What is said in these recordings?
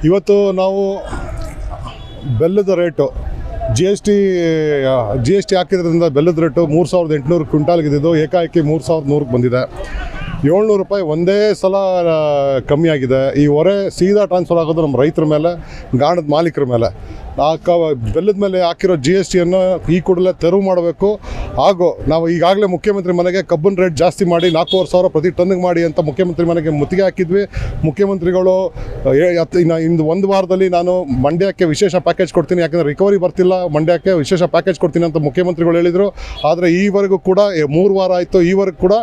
ಇವತ್ತು ನಾವು ಬೆಲ್ಲದ rate G S T G S T ಹಾಕಿದ್ರಿಂದ ಬೆಲ್ಲದ ರೇಟು ಮೂರು ಸಾವಿರದ ಎಂಟುನೂರು ಕ್ವಿಂಟಾಲ್ಗಿದ್ದು ಏಕಾಏಕಿ ಮೂರು ಸಾವಿರದ ನೂರಕ್ಕೆ ಬಂದಿದೆ ಏಳ್ನೂರು ರೂಪಾಯಿ ಒಂದೇ ಸಲ ಆ, ಕಮ್ಮಿ ಆಗಿದೆ ಈ ಹೊರೆ ಸೀದಾ ಟ್ರಾನ್ಸ್ಫರ್ ಆಗೋದು ನಮ್ಮ ರೈತರ ಮೇಲೆ ಗಾಣದ ಮಾಲೀಕರ ಮೇಲೆ ಆ ಕ ಬೆಲ್ಲದ ಮೇಲೆ ಹಾಕಿರೋ ಜಿ ಎಸ್ ಟಿಯನ್ನು ಈ ಕೂಡಲೇ ತೆರವು ಮಾಡಬೇಕು ಹಾಗೂ ನಾವು ಈಗಾಗಲೇ ಮುಖ್ಯಮಂತ್ರಿ ಮನೆಗೆ ಕಬ್ಬಿನ ರೇಟ್ ಜಾಸ್ತಿ ಮಾಡಿ ನಾಲ್ಕೂವರೆ ಸಾವಿರ ಪ್ರತಿ ಟನ್ನಿಗೆ ಮಾಡಿ ಅಂತ ಮುಖ್ಯಮಂತ್ರಿ ಮನೆಗೆ ಮುತ್ತಿಗೆ ಹಾಕಿದ್ವಿ ಮುಖ್ಯಮಂತ್ರಿಗಳು ಏ- ಹತ್ತು- ಇನ್ನು ಇಂದು ಒಂದು ವಾರದಲ್ಲಿ ನಾನು ಮಂಡ್ಯಕ್ಕೆ ವಿಶೇಷ ಪ್ಯಾಕೇಜ್ ಕೊಡ್ತೀನಿ ಯಾಕಂದರೆ ರಿಕವರಿ ಬರ್ತಿಲ್ಲ ಮಂಡ್ಯಕ್ಕೆ ವಿಶೇಷ ಪ್ಯಾಕೇಜ್ ಕೊಡ್ತೀನಿ ಅಂತ ಮುಖ್ಯಮಂತ್ರಿಗಳು ಹೇಳಿದರು ಆದರೆ ಈವರೆಗೂ ಕೂಡ ಎ- ಮೂರು ವಾರ ಆಯಿತು ಈವರೆಗೂ ಕೂಡ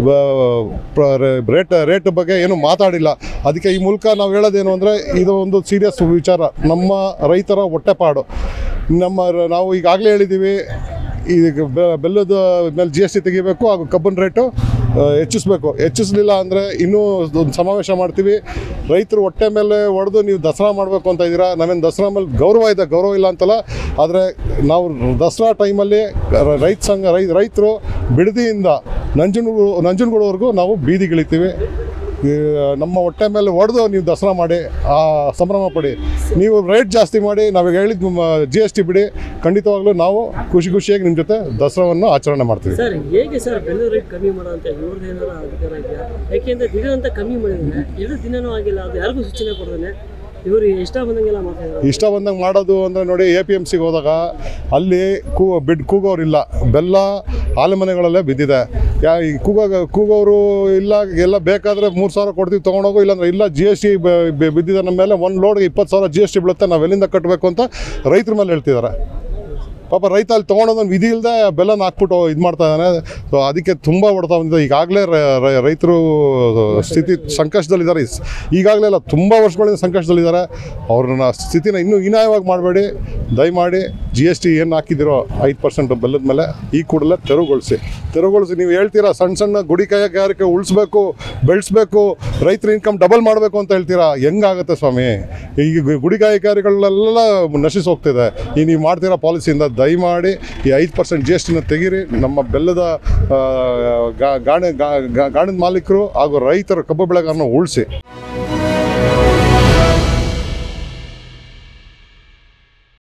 ರೇಟ್ ರೇಟ್ ಬಗ್ಗೆ ಏನು ಮಾತಾಡಿಲ್ಲ ಅದಕ್ಕೆ ಈ ಮೂಲಕ ನಾವು ಹೇಳೋದೇನು ಅಂದರೆ ಇದು ಒಂದು ಸೀರಿಯಸ್ ವಿಚಾರ ನಮ್ಮ ರೈತರ ಹೊಟ್ಟೆಪಾಡು ನಮ್ಮ ರ- ನಾವು ಈಗಾಗಲೇ ಹೇಳಿದ್ದೀವಿ ಈಗ ಬೆ- ಬೆಲ್ಲದ ಮೇಲೆ ಜಿ ಎಸ್ ಟಿ ತೆಗಿಬೇಕು ಹಾಗೂ ಕಬ್ಬಿನ ರೇಟು ಆ, ಹೆಚ್ಚಿಸ್ಬೇಕು ಹೆಚ್ಚಿಸ್ಲಿಲ್ಲ ಅಂದರೆ ಇನ್ನೂ ಒಂದು ಸಮಾವೇಶ ಮಾಡ್ತೀವಿ ರೈತರು ಹೊಟ್ಟೆ ಮೇಲೆ ಹೊಡೆದು ನೀವು ದಸರಾ ಮಾಡಬೇಕು ಅಂತ ಇದ್ದೀರಾ ನಾವೇನು ದಸರಾ ಮೇಲೆ ಗೌರವ ಇದೆ ಗೌರವ ಇಲ್ಲ ಅಂತಲ್ಲ ಆದರೆ ನಾವು ದಸರಾ ಟೈಮಲ್ಲಿ ರ- ರೈತ ಸಂಘ ರೈ ರೈತರು ಬಿಡದಿಯಿಂದ ನಂಜನಗೂಡು ನಂಜನಗೂಡುವರೆಗೂ ನಾವು ಬೀದಿಗಿಳಿತೀವಿ ಈ ನಮ್ಮ ಹೊಟ್ಟೆ ಮೇಲೆ ಹೊಡೆದು ನೀವು ದಸರಾ ಮಾಡಿ ಆ ಸಂಭ್ರಮ ಪಡಿ ನೀವು ರೇಟ್ ಜಾಸ್ತಿ ಮಾಡಿ ನಾವೀಗ ಹೇಳಿದ ಜಿ ಎಸ್ ಟಿ ಬಿಡಿ ಖಂಡಿತವಾಗ್ಲೂ ನಾವು ಖುಷಿ ಖುಷಿಯಾಗಿ ನಿಮ್ಮ ಜೊತೆ ದಸರಾವನ್ನು ಆಚರಣೆ ಮಾಡ್ತೀವಿ ಸರ್ ಹೇಗೆ ಸರ್ ಬೆಲ್ಲ ರೇಟ್ ಕಮ್ಮಿ ಮಾಡೋ ಅಂತ ಇವ್ರದ್ದು ಏನಾರ ಅಧಿಕಾರ ಇದೆಯಾ ಯಾಕೆಂದ್ರೆ ದಿನ ಅಂತ ಕಮ್ಮಿ ಮಾಡಿದ್ರೆ ಎರಡು ದಿನನೂ ಆಗಿಲ್ಲ ಅದು ಯಾರಿಗೂ ಸೂಚನೆ ಕೊಡ್ದೇನೆ ಇವರು ಇಷ್ಟ ಬಂದಂಗೆಲ್ಲ ಮಾತಾಡಿದ್ರು ಇಷ್ಟ ಬಂದಂಗೆ ಮಾಡೋದು ಅಂದರೆ ನೋಡಿ ಎ ಪಿ ಎಮ್ ಸಿಗೆ ಹೋದಾಗ ಅಲ್ಲಿ ಕೂ ಬಿಡ್ ಕೂಗೋರಿಲ್ಲ ಬೆಲ್ಲ ಆಲೆಮನೆಗಳಲ್ಲೇ ಬಿದ್ದಿದೆ ಯಾ ಈ ಕೂಗ ಕೂಗೋರು ಇಲ್ಲ ಎಲ್ಲ ಬೇಕಾದರೆ ಮೂರು ಸಾವಿರ ಕೊಡ್ತೀವಿ ತೊಗೊಂಡೋಗು ಇಲ್ಲಾಂದ್ರೆ ಇಲ್ಲ ಜಿ ಎಸ್ ಟಿ ಬಿದ್ದಿದೆ ನಮ್ಮ ಮೇಲೆ ಒಂದು ಲೋಡ್ಗೆ ಇಪ್ಪತ್ತು ಸಾವಿರ ಜಿ ಎಸ್ ಟಿ ಬೀಳುತ್ತೆ ನಾವು ಎಲ್ಲಿಂದ ಕಟ್ಟಬೇಕು ಅಂತ ರೈತರ ಮೇಲೆ ಹೇಳ್ತಿದ್ದಾರೆ ಪಾಪ ರೈತ ಅಲ್ಲಿ ತೊಗೊಂಡೋದೊಂದು ವಿಧಿ ಇಲ್ಲದೆ ಬೆಲ್ಲನ ಹಾಕ್ಬಿಟ್ಟು ಇದು ಮಾಡ್ತಾ ಇದ್ದಾನೆ ಸೊ ಅದಕ್ಕೆ ತುಂಬ ಹೊಡ್ತಾ ಬಂದಿದೆ ಈಗಾಗಲೇ ರೈತರು ಸ್ಥಿತಿ ಸಂಕಷ್ಟದಲ್ಲಿದ್ದಾರೆ ಇಸ್- ಈಗಾಗಲೇ ಅಲ್ಲ ತುಂಬ ವರ್ಷಗಳಿಂದ ಸಂಕಷ್ಟದಲ್ಲಿದ್ದಾರೆ ಅವ್ರನ್ನ ಸ್ಥಿತಿನ ಇನ್ನೂ ಹೀನಾಯವಾಗಿ ಮಾಡಬೇಡಿ ದಯಮಾಡಿ ಜಿ ಎಸ್ ಟಿ ಏನು ಹಾಕಿದಿರೋ ಐದು ಪರ್ಸೆಂಟ್ ಬೆಲ್ಲದ ಮೇಲೆ ಈ ಕೂಡಲೇ ತೆರವುಗೊಳಿಸಿ ತೆರವುಗೊಳಿಸಿ ನೀವು ಹೇಳ್ತೀರಾ ಸಣ್ಣ ಸಣ್ಣ ಗುಡಿ ಕೈಗಾರಿಕೆ ಉಳಿಸ್ಬೇಕು ಬೆಳೆಸ್ಬೇಕು ರೈತರ ಇನ್ಕಮ್ ಡಬಲ್ ಮಾಡಬೇಕು ಅಂತ ಹೇಳ್ತೀರಾ ಹೆಂಗಾಗುತ್ತೆ ಸ್ವಾಮಿ ಈಗ ಗು- ಗುಡಿ ಕೈಗಾರಿಕೆಗಳೆಲ್ಲ ನಶಿಸಿ ಹೋಗ್ತಿದೆ ಈ ನೀವು ಮಾಡ್ತಿರೋ ಪಾಲಿಸಿಯಿಂದ ದಯಮಾಡಿ ಈ ಐದು ಪರ್ಸೆಂಟ್ ಜಿ ಎಸ್ ಟಿನ ತೆಗೀರಿ ನಮ್ಮ ಬೆಲ್ಲದ ಆ, ಗಾ- ಗಾಣೆ ಗಾ- ಗಾ- ಗಾಣದ ಮಾಲೀಕರು ಹಾಗೂ ರೈತರ ಕಬ್ಬು ಬೆಳೆಗಾರನ ಉಳಿಸಿ